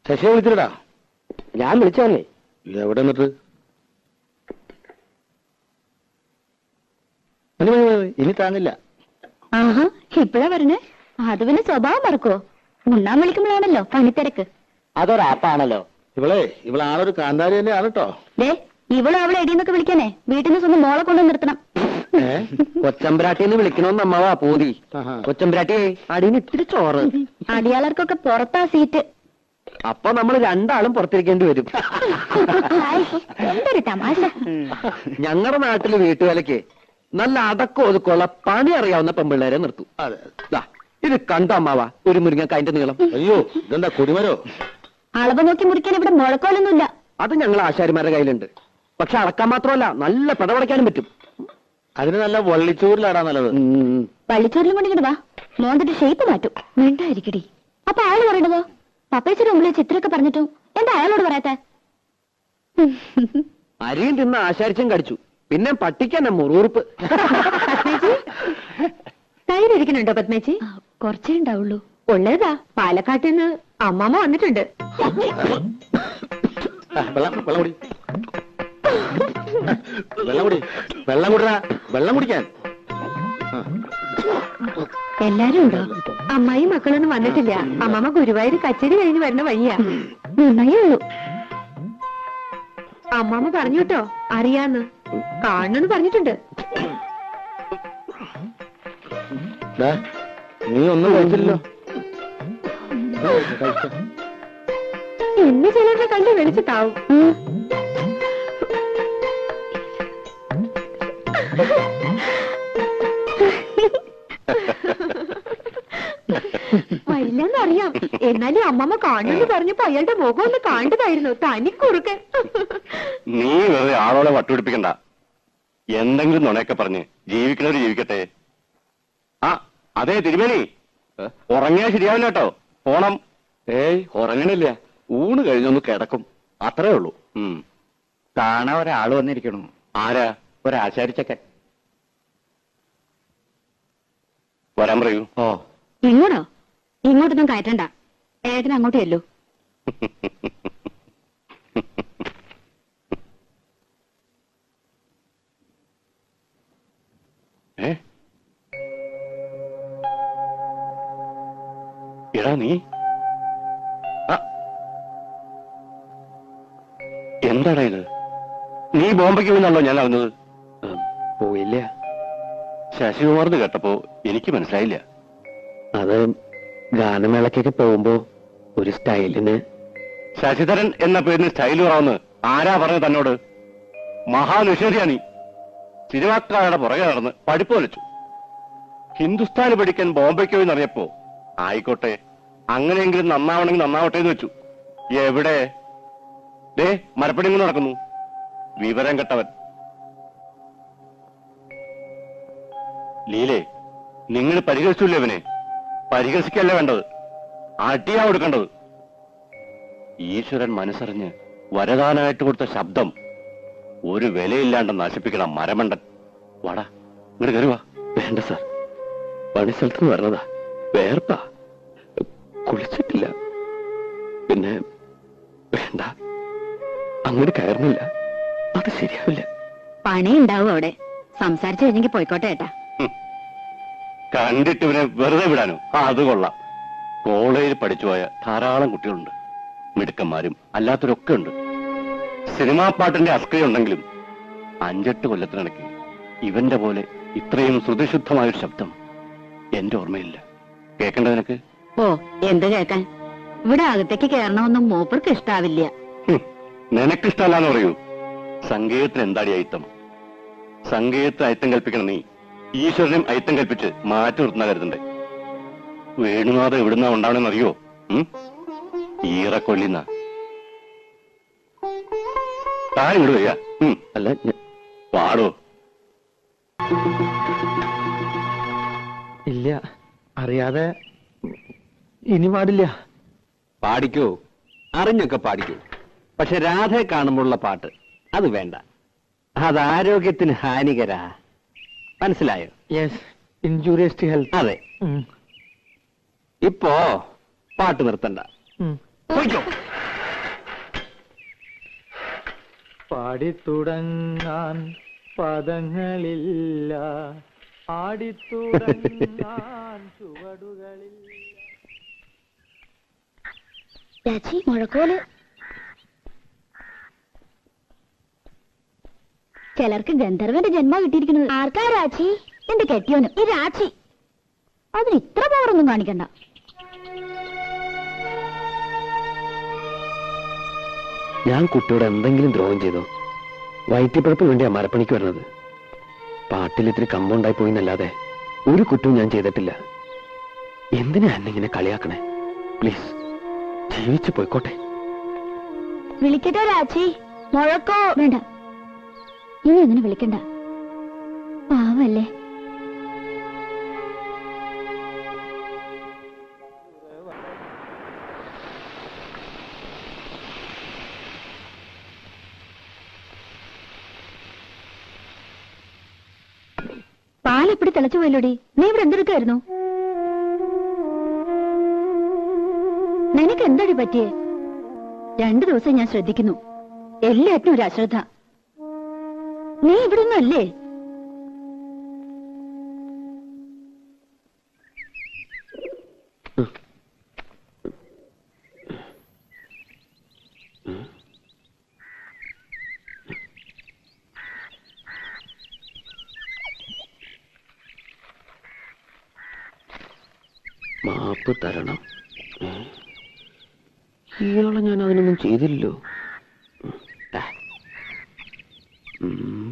ശശിയെ വിളിച്ചിട്ടാ ഞാൻ വിളിച്ചതന്നെ എവിടെ നിന്നിട്ട് മതി മതി മതി ഇനി താങ്ങില്ല ആഹാ ഇപ്പഴാ പറഞ്ഞേ അത് പിന്നെ സ്വഭാവം മറക്കോ ഉണ്ണാൻ വിളിക്കുമ്പോഴാണല്ലോ പണിത്തിരക്ക് അതൊരാപ്പാണല്ലോ ഇവളെ ഇവളാളൊരു കാന്താരി തന്നെയാണ് കേട്ടോ ദേ ഇവളും അവളെ എടിയെന്നൊക്കെ വിളിക്കാനേ വീട്ടിൽ നിന്ന് സ്വന്തം മോളെ കൊണ്ട് നിർത്തണം ഏ കൊച്ചമ്പ്രാട്ടിന്ന് വിളിക്കണമെന്ന് അമ്മവാ പൂതി ആഹാ. കൊച്ചമ്പ്രാട്ടിയെ അടിയിൽ ഇത്തിരി ചോറ് അടിയാളർക്കൊക്കെ പുറത്താ സീറ്റ് അപ്പൊ നമ്മൾ രണ്ടാളും പുറത്തിരിക്കേണ്ടി വരും ഹായ്, എന്തൊരു തമാശ ഞങ്ങളുടെ നാട്ടില് വീട്ടുവേലയ്ക്ക് നല്ല അടക്കം ഒതുക്കമുള്ള പണി അറിയാവുന്ന പെമ്പിള്ളേരെ നിർത്തും അതെ ദാ, ഇത് കണ്ടോ അമ്മാവാ ഒരു മുരിങ്ങക്കായന്റെ നീളം അയ്യോ ഇതെന്താ കൊടിമരോ അളവ് നോക്കി മുറിക്കാൻ ഇവിടെ മുഴക്കോലൊന്നുമില്ല അത് ഞങ്ങൾ ആശാരിമാരുടെ കയ്യിലുണ്ട് പക്ഷെ അളക്കാൻ മാത്രമല്ല നല്ല പിടപടയ്ക്കാനും പറ്റും അതിന് നല്ല വള്ളിച്ചൂരിലാടാ നല്ലത് ഉം. പള്ളിച്ചോറിലും കൊണ്ട് ഇങ്ങോട്ട് വാ മോന്തിട്ട് ഷേപ്പ് മാറ്റും മിണ്ടായിരിക്കടി അപ്പൊ അയാൾ പറയണതോ പപ്പേച്ചിയുടെ മുമ്പിൽ ചിത്രമൊക്കെ പറഞ്ഞിട്ടും എന്താ അയാളോട് പറയാത്ത അരിയും തിന്ന് ആശാരിച്ചും കടിച്ചു പിന്നെ പട്ടിക്കന്നെ മുറുറുപ്പ് തൈരിക്കണുണ്ടോ പത്മേച്ചി കുറച്ചേ ഉണ്ടാവുള്ളൂ ഉള്ളതാ പാലക്കാട്ടിൽ നിന്ന് അമ്മാമ്മ വന്നിട്ടുണ്ട് ആ, വെള്ളം വെള്ളം കുടി വെള്ളം കുടി വെള്ളം കുടിടാ വെള്ളം കുടിക്കാൻ ആ. എല്ലാരും ഉണ്ടോ അമ്മായി മക്കളൊന്നും വന്നിട്ടില്ല അമ്മമ്മ ഗുരുവായൂർ കച്ചേരി കഴിഞ്ഞ് വരുന്ന വഴിയാ നന്നായേ ഉള്ളൂ അമ്മാമ്മ പറഞ്ഞു കേട്ടോ അറിയാന്ന് കാണണമെന്ന് പറഞ്ഞിട്ടുണ്ട് ദാ, നീ ഒന്നും കഴിച്ചില്ലല്ലോ ആ, കഴിച്ചോ. ഇന്ന് ചിലരുടെ കണ്ട് വെളിച്ചത്താവും വരില്ലെന്നറിയാം എന്നാലും അമ്മമ്മ കാണുമെന്ന് പറഞ്ഞപ്പോ അയാളുടെ മുഖം ഒന്ന് കാണേണ്ടതായിരുന്നു തനിക്കുറുക്കൻ നീ വെറുതെ ആളോളെ വട്ടുപിടിപ്പിക്കണ്ട എന്തെങ്കിലും നുണയൊക്കെ പറഞ്ഞ് ജീവിക്കണവര് ജീവിക്കട്ടെ ആ അതെ തിരുമേനി ഉറങ്ങിയാ ശരിയാവില്ല കേട്ടോ പോണം ഏയ് ഉറങ്ങണില്ല ഊണ് കഴിഞ്ഞൊന്ന് കിടക്കും അത്രേ ഉള്ളൂ ഉം. കാണാൻ ഒരാൾ വന്നിരിക്കണു ആരാ ഒരാശാരിച്ചക്കൻ വരാൻ പറയൂ ഓ ഇങ്ങോട്ടോ ഇങ്ങോട്ടൊന്നും കയറ്റണ്ട ഏട്ടൻ അങ്ങോട്ട് ചെല്ലൂ ഏ എടാ നീ ആ. എന്താടാ ഇത് നീ ബോംബയ്ക്ക് പോയിന്നാണല്ലോ ഞാൻ അറിഞ്ഞത് ഉം, പോയില്ല ശശികുമാർന്ന് കേട്ടപ്പോ എനിക്ക് മനസ്സിലായില്ല അത് ഗാനമേളക്കൊക്കെ പോകുമ്പോ ഒരു സ്റ്റൈലിന് ശശിധരൻ എന്ന പേരിന് സ്റ്റൈൽ കുറവെന്ന് ആരാ പറഞ്ഞത് തന്നോട് മഹാനിഷേധിയാ നീ സിനിമാക്കാരുടെ പുറകെ നടന്ന് പഠിപ്പ് വലിച്ചു ഹിന്ദുസ്ഥാന് പഠിക്കാൻ ബോംബെക്ക് പോയി എന്നറിയപ്പോ ആയിക്കോട്ടെ അങ്ങനെയെങ്കിലും നന്നാവണമെങ്കിൽ നന്നാവട്ടെ എന്ന് വെച്ചു എവിടെ ദേ മരപ്പണി ഇങ്ങനെ നടക്കുന്നു വിവരം കെട്ടവൻ ലീലേ നിങ്ങൾ പരിഹസിച്ചില്ലേ അവനെ പരിഹസിക്കല്ല വേണ്ടത് അടിയാ കൊടുക്കേണ്ടത് ഈശ്വരൻ മനസ്സറിഞ്ഞ് വരദാനായിട്ട് കൊടുത്ത ശബ്ദം ഒരു വിലയില്ലാണ്ട് നശിപ്പിക്കണം മരമണ്ടൻ വാടാ ഇങ്ങോട്ട് കയറുവാ വേണ്ട സാർ പണിസ്ഥലത്ത് നിന്ന് വരണതാ വേർപ്പാ കുളിച്ചിട്ടില്ല പിന്നെ വേണ്ട അങ്ങനെ കയറുന്നില്ല അത് ശരിയാവില്ല പണി ഉണ്ടാവും അവിടെ സംസാരിച്ചു കഴിഞ്ഞെങ്കിൽ പോയിക്കോട്ടെ ഏട്ടാ കണ്ടിട്ട് ഇവനെ വെറുതെ വിടാനോ ആ അത് കൊള്ളാം കോളേജിൽ പഠിച്ചുപോയ ധാരാളം കുട്ടികളുണ്ട് മിടുക്കന്മാരും അല്ലാത്തവരൊക്കെ ഉണ്ട് സിനിമാ പാട്ടിന്റെ അസ്കരി ഉണ്ടെങ്കിലും അഞ്ചെട്ട് കൊല്ലത്തിനിടയ്ക്ക് ഇവന്റെ പോലെ ഇത്രയും ശ്രുതിശുദ്ധമായൊരു ശബ്ദം എന്റെ ഓർമ്മയില്ല കേൾക്കേണ്ട നിനക്ക് ഓ എന്ത് കേൾക്കാൻ ഇവിടെ അകത്തേക്ക് കയറണമെന്നും മൂപ്പർക്ക് ഇഷ്ടാവില്ല ഹും, നിനക്കിഷ്ടമല്ലാന്ന് പറയൂ സംഗീതത്തിന് എന്താടി അയിത്തം സംഗീതത്തിന് അയിത്തം കൽപ്പിക്കണം നീ ഈശ്വരനും അയിത്തം കൽപ്പിച്ച് മാറ്റി നിർത്തുന്ന കരുതണ്ടേ വേണുനാഥ് എവിടുന്നാ ഉണ്ടാവണെന്ന് അറിയോ ഉം? ഈറക്കൊല്ലിന്ന താൻ ഇങ്ങോട്ട് വരിക ഉം, അല്ല ഞ- പാടോ ഇല്ല അറിയാതെ ഇനി പാടില്ല പാടിക്കോ അറിഞ്ഞൊക്കെ പാടിക്കോ പക്ഷെ രാധയെ കാണുമ്പോഴുള്ള പാട്ട് അത് വേണ്ട അത് ആരോഗ്യത്തിന് ഹാനികരാ മനസ്സിലായോ യെസ് ഇൻജൂറിയസ് ടു ഹെൽത്ത് അതെ ഇപ്പോ പാട്ട് നിർത്തണ്ട പോയിക്കോ പാടിത്തുടങ്ങാൻ പദങ്ങളില്ല ആടിത്തുടങ്ങാൻ ചുവടുകളില്ല രാജി മുഴക്കോല് ചിലർക്ക് ഗന്ധർവന്റെ ജന്മ കിട്ടിയിരിക്കുന്നത് ആർക്കാ രാച്ചി എന്റെ കെട്ടിയോന് ഈ രാച്ചി അതിന് ഇത്ര പവറൊന്നും കാണിക്കണ്ട ഞാൻ കുട്ടിയോട് എന്തെങ്കിലും ദ്രോഹം ചെയ്തോ വയറ്റിപ്പഴപ്പ് വേണ്ടിയാ മരപ്പണിക്ക് വരുന്നത് പാട്ടിൽ ഇത്തിരി കമ്പുണ്ടായി പോയിന്നല്ലാതെ ഒരു കുറ്റവും ഞാൻ ചെയ്തിട്ടില്ല എന്തിനാ എന്നെ ഇങ്ങനെ കളിയാക്കണേ പ്ലീസ് ജീവിച്ചു പോയിക്കോട്ടെ വിളിക്കട്ടെ രാച്ചി മുഴക്കോ വേണ്ട ഇനി അങ്ങനെ വിളിക്കണ്ട പാവല്ലേ പാലെപ്പിടി തിളച്ചു പോയല്ലോടി നീ ഇവിടെ എന്തെടുക്കായിരുന്നു നിനക്ക് എന്താടി പറ്റിയേ രണ്ടു ദിവസം ഞാൻ ശ്രദ്ധിക്കുന്നു എല്ലാറ്റിനും ഒരു അശ്രദ്ധ നീ ഇവിടെ ഒന്നും അല്ലേ മാപ്പ് തരണം ഏ? ഇയാളെ ഞാൻ അതിനൊന്നും ചെയ്തില്ലല്ലോ ഉം. ആ. ഉം.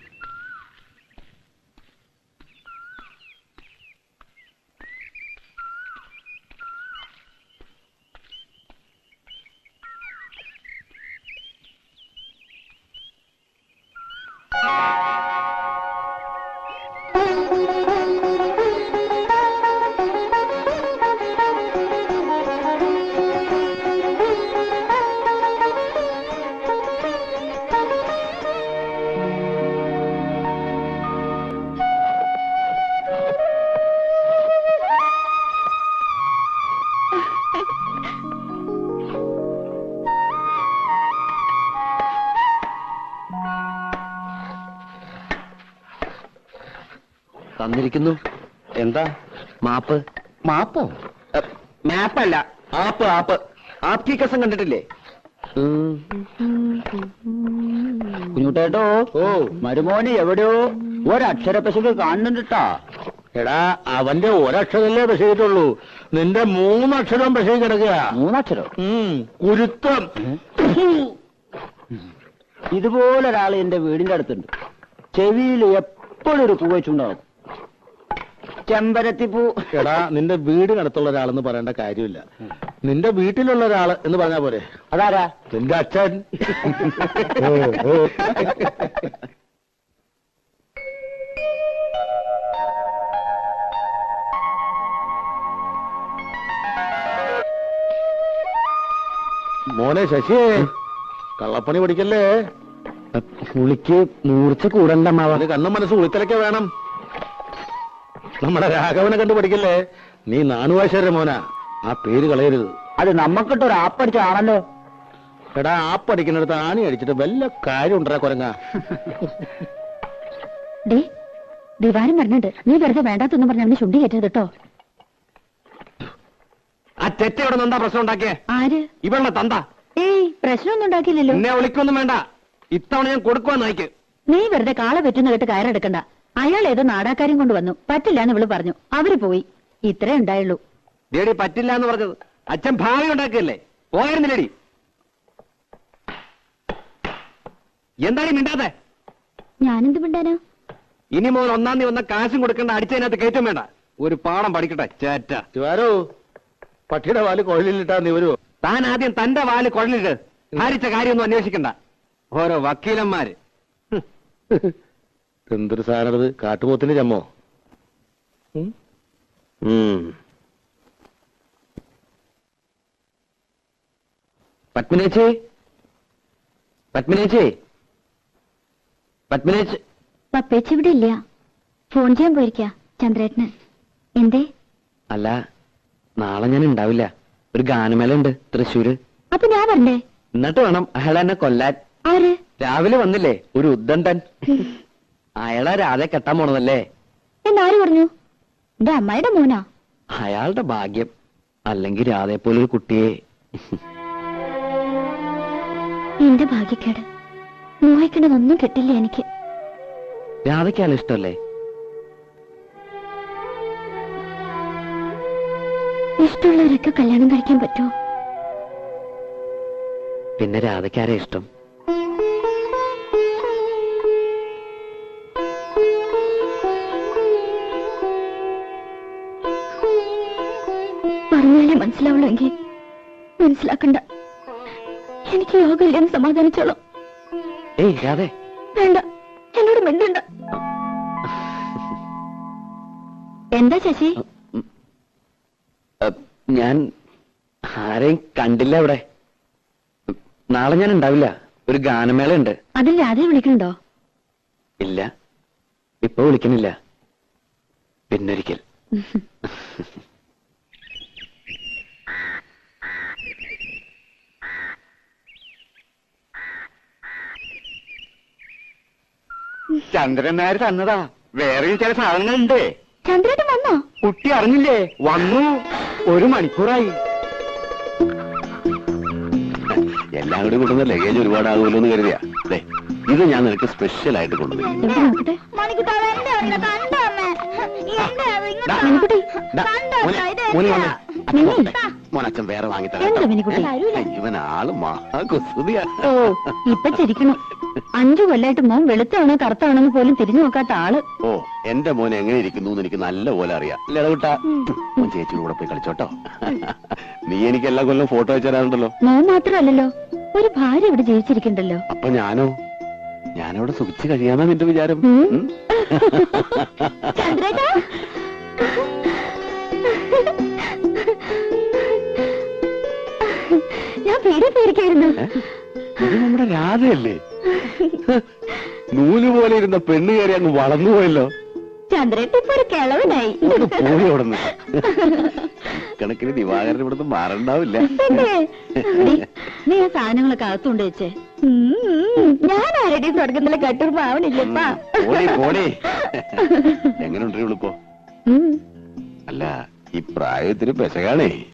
തന്നിരിക്കുന്നു എന്താ മാപ്പ് മാപ്പോ മാപ്പല്ല ആപ്പ് ആപ്പ് ആപ്കി കസം കണ്ടിട്ടില്ലേ കുഞ്ഞുട്ടേട്ടോ ഓ മരുമോന് എവിടെയോ ഒരക്ഷര പശുക്ക് കാണുന്നുണ്ടാ എടാ അവന്റെ ഒരക്ഷരല്ലേ പക്ഷേട്ടുള്ളൂ നിന്റെ മൂന്നക്ഷരം പക്ഷേ കിടക്കുക മൂന്നക്ഷരം ഉം, കുരുത്തം ഇതുപോലെ ഒരാൾ എന്റെ വീടിന്റെ അടുത്തുണ്ട് ചെവിയിൽ എപ്പോഴും ഒരു പൂ വെച്ചുണ്ടാവും ചെമ്പരത്തി പൂ എടാ നിന്റെ വീടിനടുത്തുള്ള ഒരാളെന്ന് പറയേണ്ട കാര്യമില്ല നിന്റെ വീട്ടിലുള്ള ഒരാള് എന്ന് പറഞ്ഞാ പോരെ അതാരാ നിന്റെ അച്ഛൻ മോനെ ശശിയേ കള്ളപ്പണി പഠിക്കല്ലേ പുളിക്ക് മൂർച്ച കൂടണ്ട മാവ അവന് കണ്ണും മനസ്സ് ഉളിത്തലൊക്കെ വേണം നമ്മുടെ രാഘവനെ കണ്ട് പഠിക്കല്ലേ നീ നാണുവാശ്വര മോനാ ആ പേര് കളയരുത് അത് നമ്മക്കിട്ടൊരു ആപ്പടിച്ചാണല്ലോ എടാ ആ പഠിക്കുന്നിടത്ത് ആണി അടിച്ചിട്ട് വല്ല കാര്യം ഉണ്ടാ കൊരങ്ങ ഡേ ദിവാരം പറഞ്ഞിട്ട് നീ വെറുതെ വേണ്ടാത്തൊന്നും പറഞ്ഞ അവന് ചുണ്ടി കയറ്റരുത് കേട്ടോ ആ തെറ്റ ഇവിടെ എന്താ പ്രശ്നം ഉണ്ടാക്കിയേ ആര് ഇവളുടെ തന്ത ഏയ് പ്രശ്നമൊന്നും ഉണ്ടാക്കിയില്ലല്ലോ എന്നെ വിളിക്കൊന്നും വേണ്ട ഇത്തവണ ഞാൻ കൊടുക്കുവാ നായിക്ക് നീ വെറുതെ കാള പറ്റുന്ന കേട്ട് കയറെടുക്കണ്ട അയാൾ ഏതോ നാടാക്കാരും കൊണ്ട് വന്നു പറ്റില്ല എന്ന് ഇവള് പറഞ്ഞു അവര് പോയി ഇത്രേ ഉണ്ടായുള്ളൂ ദേടി പറ്റില്ല എന്ന് പറഞ്ഞത് അച്ഛൻ ഭാവി ഉണ്ടാക്കിയല്ലേ പോയിരുന്നില്ലടി എന്താണ് ഈ മിണ്ടാതെ ഞാനെന്ത് മിണ്ടാനോ ഇനി മുതൽ ഒന്നാം തീയതി വന്ന കാശും കൊടുക്കേണ്ട അടിച്ചതിനകത്ത് കയറ്റം വേണ്ട ഒരു പാഠം പഠിക്കട്ടെ ചേറ്റ ശിവാരോ പട്ടിയുടെ വാല് കുഴലിലിട്ടാ നീ വരുവോ താൻ ആദ്യം തന്റെ വാല് കുഴലിട്ട് ഭാരിച്ച കാര്യമൊന്നും അന്വേഷിക്കണ്ട ഓരോ വക്കീലന്മാര് ഹ്. എന്തൊരു സാധനത് കാട്ടുപോത്തിന്റെ ചമ്മോ ഉം? ഉം. പത്മിനേച്ചി പത്മിനേച്ചി പത്മിനേച്ചി പപ്പേച്ചി ഇവിടെ ഇല്ല ഫോൺ ചെയ്യാൻ പോയിരിക്കാ ചന്ദ്രേട്ടന് എന്തേ അല്ല നാളെ ഞാൻ ഉണ്ടാവില്ല ഒരു ഗാനമേള ഉണ്ട് തൃശ്ശൂര് അപ്പൊ ഞാൻ വരണ്ടേ എന്നിട്ട് വേണം അയാൾ എന്നെ കൊല്ലാൻ ആര് രാവിലെ വന്നില്ലേ ഒരു ഉദ്ദണ്ടൻ അയാളെ രാധെ കെട്ടാൻ പോണതല്ലേ എന്നാര് പറഞ്ഞു എന്റെ അമ്മായിയുടെ മോനാ അയാളുടെ ഭാഗ്യം അല്ലെങ്കിൽ രാധെ പോലൊരു കുട്ടിയെ എന്റെ ഭാഗ്യക്കേട് മോഹിക്കണതൊന്നും കിട്ടില്ല എനിക്ക് രാധയ്ക്ക് അയാൾ ഇഷ്ടമല്ലേ ഇഷ്ടമുള്ളവരൊക്കെ കല്യാണം കഴിക്കാൻ പറ്റുമോ പിന്നെ രാധയ്ക്കാരെ ഇഷ്ടം പറഞ്ഞാലേ മനസ്സിലാവുള്ളൂ എങ്കിൽ മനസ്സിലാക്കണ്ട എനിക്ക് യോഗമില്ലെന്ന് സമാധാനിച്ചോളാം ഏയ് രാധേ വേണ്ട എന്നോട് മിണ്ടണ്ട എന്താ ശശി അ, ഞാൻ ആരെയും കണ്ടില്ല ഇവിടെ നാളെ ഞാൻ ഉണ്ടാവില്ല ഒരു ഗാനമേള ഉണ്ട് അതിൽ രാധയെ വിളിക്കണുണ്ടോ ഇല്ല ഇപ്പൊ വിളിക്കണില്ല പിന്നൊരിക്കൽ ചന്ദ്രൻ നായർ തന്നതാ വേറെയും ചില സാധനങ്ങളുണ്ട് ചന്ദ്രേട്ടൻ വന്നോ കുട്ടി അറിഞ്ഞില്ലേ വന്നു ഒരു മണിക്കൂറായി എല്ലാം കൂടി കൊണ്ടുവന്ന ലഗേജ് ഒരുപാടാകുമല്ലോ എന്ന് കരുതിയാ ദേ, ഇത് ഞാൻ നിനക്ക് സ്പെഷ്യൽ ആയിട്ട് കൊണ്ടുവന്നു എവിടെ നോക്കട്ടെ ദാ, മിനിക്കുട്ടി ദാ, മോനെ, മോനെ വന്നേ. അച്ഛൻ മിനി. വന്നേ. മോനെ അച്ഛൻ വേറെ വാങ്ങിത്തരാം എന്താ മിനിക്കുട്ടി ഇവൻ ആള് മഹാ കുസൃതിയാ ഓ ഇപ്പൊ ചിരിക്കണം അഞ്ചു കൊല്ലായിട്ട് മോൻ വെളുത്താണോ കറുത്താണോന്ന് പോലും തിരിഞ്ഞു നോക്കാത്ത ആള് ഓ എന്റെ മോൻ എങ്ങനെ ഇരിക്കുന്നു എന്ന് എനിക്ക് നല്ല പോലെ അറിയാം ലടവിട്ട മോൻ ചേച്ചിയുടെ കൂടെ പോയി കളിച്ചോട്ടോ നീ എനിക്ക് എല്ലാ കൊല്ലം ഫോട്ടോ അയച്ചു തരാറുണ്ടല്ലോ മോൻ മാത്രമല്ലല്ലോ ഒരു ഭാര്യ ഇവിടെ ജീവിച്ചിരിക്കണ്ടല്ലോ അപ്പൊ ഞാനോ ഞാനവിടെ സുഖിച്ച് കഴിയാന്നാ നിന്റെ വിചാരം ഉം. ഉം? ചന്ദ്രേട്ടാ ഞാൻ പേടി പേടിക്കായിരുന്നു ഇത് നമ്മുടെ രാധയല്ലേ നൂല് പോലെ ഇരുന്ന പെണ്ണ് കയറി അങ്ങ് വളർന്നു പോയല്ലോ ചന്ദ്രേട്ട ഇപ്പൊ ഒരു കിളവനായി ഒന്ന് പോയി അവിടുന്ന് കണക്കിന് ദിവാകരൻ ഇവിടുന്ന് മാറണ്ടാവില്ല പിന്നെ നീ നീ ആ സാധനങ്ങളൊക്കെ അകത്തുകൊണ്ട് വെച്ചേ ഉം, ഞാൻ ആരുടെയും സ്വർഗത്തിലെ കട്ടൂർ പാവണില്ലപ്പാ പോടി പോടി എങ്ങനെ ഉണ്ടോ ഇപ്പൊ ഉം അല്ല ഈ പ്രായത്തിന് പെശകാണേ